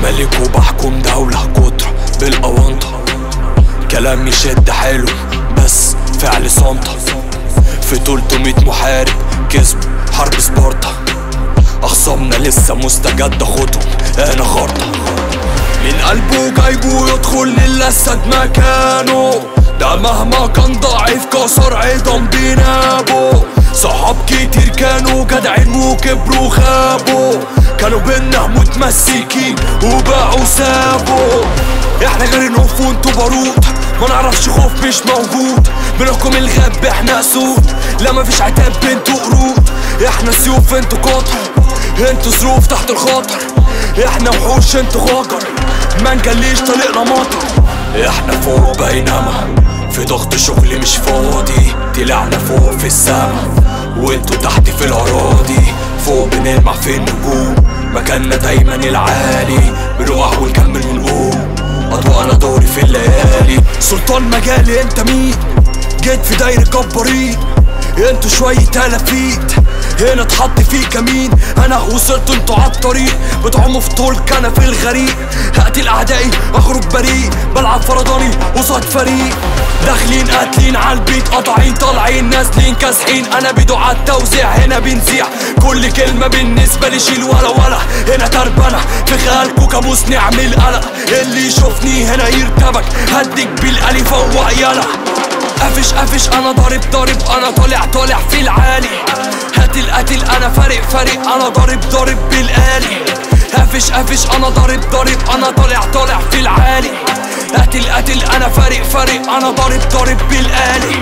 ملك وبحكم دولة قدرة بالأونطة كلام يشد حلو بس فعل صامتة في 300 محارب كسب حرب سبارتا أخصامنا لسه مستجدة خطوة أنا خارطة من قلبه جايبه يدخل للأسد مكانه ده مهما كان ضعيف كسر عظام بنابه صحاب كتير كانوا جدعين وكبروا خابوا كانوا بينا متمسكين وباعوا سابوا احنا غير نقف وانتوا بارود ما نعرفش خوف مش موجود بنحكم الغاب احنا اسود لا مفيش عتاب انتوا قرود احنا سيوف انتوا قطر انتوا ظروف تحت الخطر احنا وحوش انتوا غجر ما نجليش طريقنا مطر احنا فوق بينما في ضغط شغل مش فاضي طلعنا فوق في السما وانتوا تحت في الاراضي فوق بنلمع في النجوم مكاننا دايما العالي بنقع ونكمل ونقوم اضواءنا دوري في الليالي سلطان مجالي انت مين جيت في دايرة جبارين انتوا شوية تلافيت هنا اتحط فيه كمين انا وصلت انتوا عالطريق بتعوموا في طول انا في الغريق هقتل اعدائي اخرج بريء بلعب فرداني قصاد فريق داخلين قاتلين عالبيت قاطعين طالعين نازلين كاسحين انا بدو عالتوزيع هنا بنزيع كل كلمة بالنسبة لي شيل ولا ولا هنا تربنة في خيالكوا كابوس نعمل قلق اللي يشوفني هنا يرتبك هديك بالالي فوق يلا قفش قفش انا ضارب ضارب انا طالع طالع في العالي هاتل قاتل انا فارق فارق انا ضارب ضارب بالآلي قفش قفش انا ضارب ضارب انا طالع طالع في العالي قاتل قاتل انا فارق فارق انا ضارب ضارب بالآلي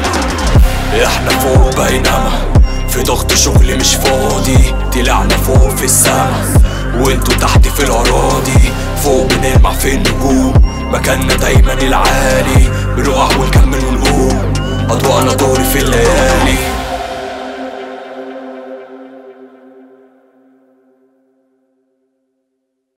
احنا فوق بينما في ضغط شغل مش فاضي طلعنا فوق في السما وانتوا تحت في الاراضي فوق بنلمع في النجوم مكاننا دايما العالي بنقع ونكمل ونقوم اضواءنا دوري في الليالي